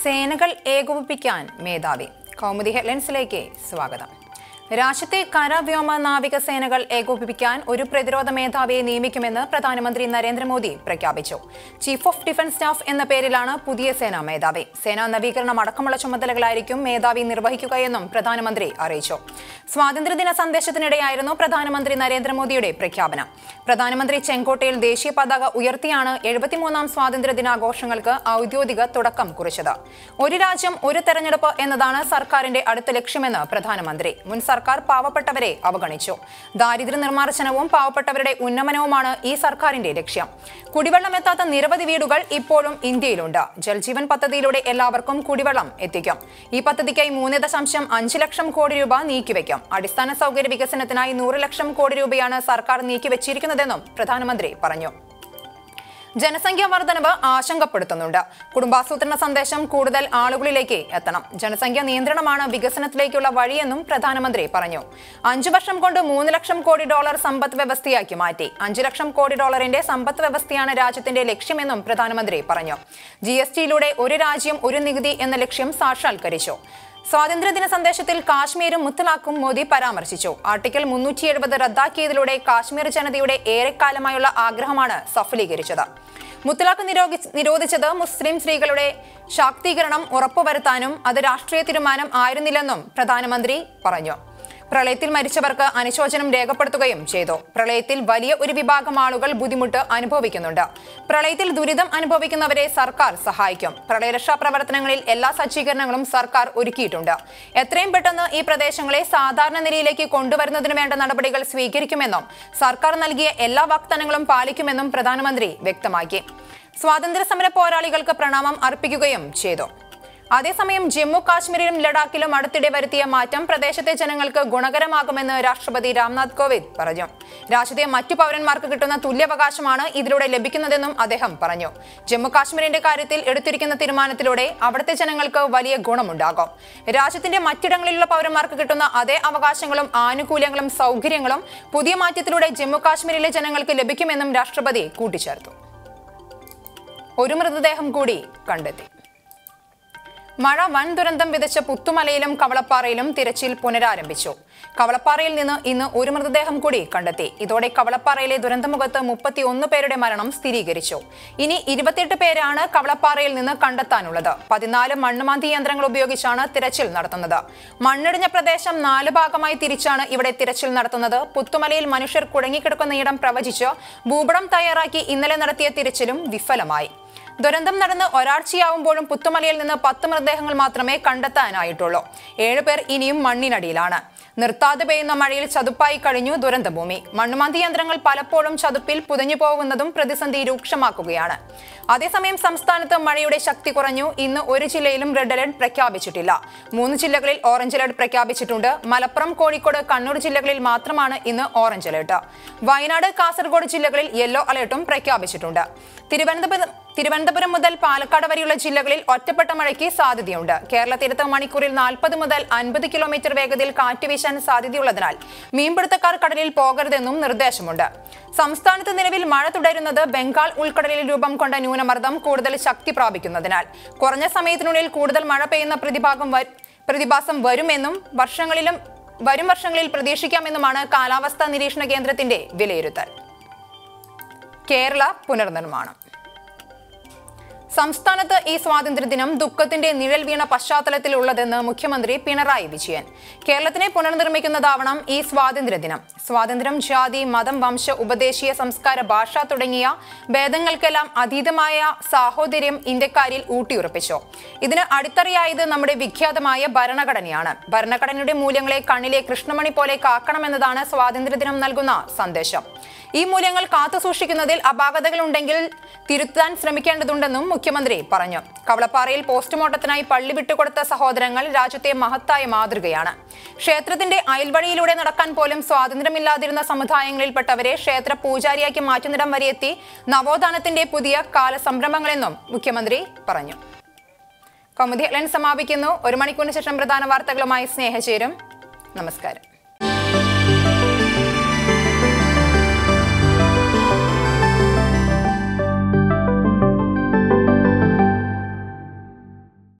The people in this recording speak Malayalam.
സേനകൾ ഏകോപിപ്പിക്കാൻ മേധാവി കൗമുദി ഹെഡ്ലൈൻസിലേക്ക് സ്വാഗതം രാജ്യത്തെ കര വ്യോമ നാവിക സേനകൾ ഏകോപിപ്പിക്കാൻ ഒരു പ്രതിരോധ മേധാവിയെ നിയമിക്കുമെന്ന് പ്രധാനമന്ത്രി നരേന്ദ്രമോദി പ്രഖ്യാപിച്ചു ചീഫ് ഓഫ് ഡിഫൻസ് സ്റ്റാഫ് എന്ന പേരിലാണ് പുതിയ സേനാ മേധാവി സേനാ നവീകരണം അടക്കമുള്ള ചുമതലകളായിരിക്കും മേധാവി നിർവഹിക്കുകയെന്നും പ്രധാനമന്ത്രി അറിയിച്ചു സ്വാതന്ത്ര്യദിന സന്ദേശത്തിനിടെയായിരുന്നു പ്രധാനമന്ത്രി നരേന്ദ്രമോദിയുടെ പ്രഖ്യാപനം പ്രധാനമന്ത്രി ചെങ്കോട്ടയിൽ ദേശീയ പതാക ഉയർത്തിയാണ് എഴുപത്തിമൂന്നാം സ്വാതന്ത്ര്യ ദിനാഘോഷങ്ങൾക്ക് ഔദ്യോഗിക തുടക്കം കുറിച്ചത് ഒരു രാജ്യം ഒരു തെരഞ്ഞെടുപ്പ് എന്നതാണ് സർക്കാരിന്റെ അടുത്ത ലക്ഷ്യമെന്ന് പ്രധാനമന്ത്രി മുൻ സർക്കാർ പാവപ്പെട്ടവരെ അവഗണിച്ചു ദാരിദ്ര്യ നിർമ്മാർജ്ജനവും പാവപ്പെട്ടവരുടെ ഉന്നമനവുമാണ് ഈ സർക്കാരിന്റെ ലക്ഷ്യം കുടിവെള്ളം എത്താത്ത നിരവധി വീടുകൾ ഇപ്പോഴും ഇന്ത്യയിലുണ്ട് ജൽജീവൻ പദ്ധതിയിലൂടെ എല്ലാവർക്കും കുടിവെള്ളം എത്തിക്കും ഈ പദ്ധതിക്കായി മൂന്ന് ദശാംശം അഞ്ച് ലക്ഷം കോടി രൂപ നീക്കിവെക്കും അടിസ്ഥാന സൗകര്യ വികസനത്തിനായി നൂറ് ലക്ഷം കോടി രൂപയാണ് സർക്കാർ നീക്കിവെച്ചിരിക്കുന്നതെന്നും പ്രധാനമന്ത്രി പറഞ്ഞു ജനസംഖ്യാ വർധനവ് ആശങ്കപ്പെടുത്തുന്നുണ്ട് കുടുംബാസൂത്രണ സന്ദേശം കൂടുതൽ ആളുകളിലേക്ക് എത്തണം ജനസംഖ്യ നിയന്ത്രണമാണ് വികസനത്തിലേക്കുള്ള വഴിയെന്നും പ്രധാനമന്ത്രി പറഞ്ഞു അഞ്ചു വർഷം കൊണ്ട് മൂന്ന് ലക്ഷം കോടി ഡോളർ സമ്പദ് വ്യവസ്ഥയാക്കി മാറ്റി അഞ്ചു ലക്ഷം കോടി ഡോളറിന്റെ സമ്പദ് വ്യവസ്ഥയാണ് രാജ്യത്തിന്റെ ലക്ഷ്യമെന്നും പ്രധാനമന്ത്രി പറഞ്ഞു ജി എസ് ടിയിലൂടെ ഒരു രാജ്യം ഒരു നികുതി എന്ന ലക്ഷ്യം സാക്ഷാത്കരിച്ചു സ്വാതന്ത്ര്യദിന സന്ദേശത്തിൽ കാശ്മീരും മുത്തലാഖും മോദി പരാമർശിച്ചു ആർട്ടിക്കിൾ മുന്നൂറ്റി എഴുപത് റദ്ദാക്കിയതിലൂടെ കാശ്മീർ ജനതയുടെ ഏറെക്കാലമായുള്ള ആഗ്രഹമാണ് സഫലീകരിച്ചത് മുത്തലാഖ് നിരോധി നിരോധിച്ചത് മുസ്ലിം സ്ത്രീകളുടെ ശാക്തീകരണം ഉറപ്പുവരുത്താനും അത് രാഷ്ട്രീയ തീരുമാനം ആയിരുന്നില്ലെന്നും പ്രധാനമന്ത്രി പറഞ്ഞു പ്രളയത്തിൽ മരിച്ചവർക്ക് അനുശോചനം രേഖപ്പെടുത്തുകയും ചെയ്തു പ്രളയത്തിൽ വലിയ ഒരു വിഭാഗം ആളുകൾ ബുദ്ധിമുട്ട് അനുഭവിക്കുന്നുണ്ട് പ്രളയത്തിൽ ദുരിതം അനുഭവിക്കുന്നവരെ സർക്കാർ സഹായിക്കും പ്രളയരക്ഷാ പ്രവർത്തനങ്ങളിൽ എല്ലാ സജ്ജീകരണങ്ങളും സർക്കാർ ഒരുക്കിയിട്ടുണ്ട് എത്രയും പെട്ടെന്ന് ഈ പ്രദേശങ്ങളെ സാധാരണ നിലയിലേക്ക് കൊണ്ടുവരുന്നതിന് വേണ്ട നടപടികൾ സ്വീകരിക്കുമെന്നും സർക്കാർ നൽകിയ എല്ലാ വാഗ്ദാനങ്ങളും പാലിക്കുമെന്നും പ്രധാനമന്ത്രി വ്യക്തമാക്കി സ്വാതന്ത്ര്യ സമര പോരാളികൾക്ക് പ്രണാമം അർപ്പിക്കുകയും ചെയ്തു അതേസമയം ജമ്മു കാശ്മീരിലും ലഡാക്കിലും അടുത്തിടെ വരുത്തിയ മാറ്റം പ്രദേശത്തെ ജനങ്ങൾക്ക് ഗുണകരമാകുമെന്ന് രാഷ്ട്രപതി രാംനാഥ് കോവിന്ദ് പറഞ്ഞു രാജ്യത്തെ മറ്റു പൗരന്മാർക്ക് കിട്ടുന്ന തുല്യാവകാശമാണ് ഇതിലൂടെ ലഭിക്കുന്നതെന്നും അദ്ദേഹം പറഞ്ഞു ജമ്മു കാശ്മീരിന്റെ കാര്യത്തിൽ എടുത്തിരിക്കുന്ന തീരുമാനത്തിലൂടെ അവിടുത്തെ ജനങ്ങൾക്ക് വലിയ ഗുണമുണ്ടാകും രാജ്യത്തിന്റെ മറ്റിടങ്ങളിലുള്ള പൗരന്മാർക്ക് കിട്ടുന്ന അതേ അവകാശങ്ങളും ആനുകൂല്യങ്ങളും സൗകര്യങ്ങളും പുതിയ മാറ്റത്തിലൂടെ ജമ്മു കാശ്മീരിലെ ജനങ്ങൾക്ക് ലഭിക്കുമെന്നും രാഷ്ട്രപതി കൂട്ടിച്ചേർത്തു ഒരു മൃതദേഹം കൂടി കണ്ടെത്തി മഴ വൻ ദുരന്തം വിതച്ച പുത്തുമലയിലും കവളപ്പാറയിലും തിരച്ചിൽ പുനരാരംഭിച്ചു കവളപ്പാറയിൽ നിന്ന് ഇന്ന് ഒരു മൃതദേഹം കൂടി കണ്ടെത്തി ഇതോടെ കവളപ്പാറയിലെ ദുരന്തമുഖത്ത് മുപ്പത്തി ഒന്ന് പേരുടെ മരണം സ്ഥിരീകരിച്ചു ഇനി ഇരുപത്തിയെട്ട് പേരാണ് കവളപ്പാറയിൽ നിന്ന് കണ്ടെത്താനുള്ളത് പതിനാല് മണ്ണുമാന്തി യന്ത്രങ്ങൾ ഉപയോഗിച്ചാണ് തിരച്ചിൽ നടത്തുന്നത് മണ്ണിടിഞ്ഞ പ്രദേശം നാല് ഭാഗമായി തിരിച്ചാണ് ഇവിടെ തിരച്ചിൽ നടത്തുന്നത് പുത്തുമലയിൽ മനുഷ്യർ കുടുങ്ങിക്കിടക്കുന്ന ഇടം പ്രവചിച്ച് ഭൂപടം തയ്യാറാക്കി ഇന്നലെ നടത്തിയ തിരച്ചിലും വിഫലമായി ദുരന്തം നടന്ന് ഒരാഴ്ചയാവുമ്പോഴും പുത്തുമലയിൽ നിന്ന് പത്ത് മൃതദേഹങ്ങൾ മാത്രമേ കണ്ടെത്താനായിട്ടുള്ളൂ ഏഴുപേർ ഇനിയും മണ്ണിനടിയിലാണ് നിർത്താതെ പെയ്യുന്ന മഴയിൽ ചതുപ്പായി കഴിഞ്ഞു ദുരന്തഭൂമി മണ്ണുമാന്തി യന്ത്രങ്ങൾ പലപ്പോഴും ചതുപ്പിൽ പുതഞ്ഞു പോകുന്നതും പ്രതിസന്ധി രൂക്ഷമാക്കുകയാണ് അതേസമയം സംസ്ഥാനത്ത് മഴയുടെ ശക്തി കുറഞ്ഞു ഇന്ന് ഒരു ജില്ലയിലും റെഡ് അലർട്ട് പ്രഖ്യാപിച്ചിട്ടില്ല മൂന്ന് ജില്ലകളിൽ ഓറഞ്ച് അലർട്ട് പ്രഖ്യാപിച്ചിട്ടുണ്ട് മലപ്പുറം കോഴിക്കോട് കണ്ണൂർ ജില്ലകളിൽ മാത്രമാണ് ഇന്ന് ഓറഞ്ച് അലർട്ട് വയനാട് കാസർഗോഡ് ജില്ലകളിൽ യെല്ലോ അലർട്ടും പ്രഖ്യാപിച്ചിട്ടുണ്ട് തിരുവനന്തപുരം തിരുവനന്തപുരം മുതൽ പാലക്കാട് വരെയുള്ള ജില്ലകളിൽ ഒറ്റപ്പെട്ട മഴയ്ക്ക് സാധ്യതയുണ്ട് കേരള തീരത്ത് മണിക്കൂറിൽ നാൽപ്പത് മുതൽ അൻപത് കിലോമീറ്റർ വേഗതയിൽ കാറ്റ് വീശാൻ സാധ്യതയുള്ളതിനാൽ മീൻപിടുത്തക്കാർ കടലിൽ പോകരുതെന്നും നിർദ്ദേശമുണ്ട് സംസ്ഥാനത്ത് നിലവിൽ മഴ തുടരുന്നത് ബംഗാൾ ഉൾക്കടലിൽ രൂപം കൊണ്ട ന്യൂനമർദ്ദം കൂടുതൽ ശക്തി പ്രാപിക്കുന്നതിനാൽ കുറഞ്ഞ സമയത്തിനുള്ളിൽ കൂടുതൽ മഴ പെയ്യുന്ന പ്രതിഭാഗം വ- പ്രതിഭാസം വരുമെന്നും വർഷങ്ങളിലും വരും വർഷങ്ങളിൽ പ്രതീക്ഷിക്കാമെന്നുമാണ് കാലാവസ്ഥാ നിരീക്ഷണ കേന്ദ്രത്തിന്റെ വിലയിരുത്തൽ കേരള പുനർനിർമ്മാണം സംസ്ഥാനത്ത് ഈ സ്വാതന്ത്ര്യദിനം ദുഃഖത്തിന്റെ നിഴൽ വീണ പശ്ചാത്തലത്തിലുള്ളതെന്ന് മുഖ്യമന്ത്രി പിണറായി വിജയൻ കേരളത്തിനെ പുനർനിർമ്മിക്കുന്നതാവണം ഈ സ്വാതന്ത്ര്യദിനം സ്വാതന്ത്ര്യം ജാതി മതം വംശ ഉപദേശീയ സംസ്കാര ഭാഷ തുടങ്ങിയ ഭേദങ്ങൾക്കെല്ലാം അതീതമായ സാഹോദര്യം ഇന്ത്യക്കാരിൽ ഊട്ടിയുറപ്പിച്ചു ഇതിന് അടിത്തറയായത് നമ്മുടെ വിഖ്യാതമായ ഭരണഘടനയാണ് ഭരണഘടനയുടെ മൂല്യങ്ങളെ കണ്ണിലെ കൃഷ്ണമണി പോലെ കാക്കണമെന്നതാണ് സ്വാതന്ത്ര്യദിനം നൽകുന്ന സന്ദേശം ഈ മൂല്യങ്ങൾ കാത്തുസൂക്ഷിക്കുന്നതിൽ അപാകതകളുണ്ടെങ്കിൽ തിരുത്താൻ ശ്രമിക്കേണ്ടതുണ്ടെന്നും മുഖ്യമന്ത്രി പറഞ്ഞു കവളപ്പാറയിൽ പോസ്റ്റ്മോർട്ടത്തിനായി പള്ളി വിട്ടുകൊടുത്ത സഹോദരങ്ങൾ രാജ്യത്തെ മഹത്തായ മാതൃകയാണ് ക്ഷേത്രത്തിന്റെ അയൽവഴിയിലൂടെ നടക്കാൻ പോലും സ്വാതന്ത്ര്യമില്ലാതിരുന്ന സമുദായങ്ങളിൽപ്പെട്ടവരെ ക്ഷേത്ര പൂജാരിയാക്കി മാറ്റുന്നിടം വരെ എത്തി നവോത്ഥാനത്തിന്റെ പുതിയ കാലസംരംഭങ്ങളെന്നും മുഖ്യമന്ത്രി പറഞ്ഞു കൗമുദി ഹെഡ്ലൈൻ സമാപിക്കുന്നു ഒരു മണിക്കൂറിന് ശേഷം പ്രധാന വാർത്തകളുമായി സ്നേഹചേരും നമസ്കാരം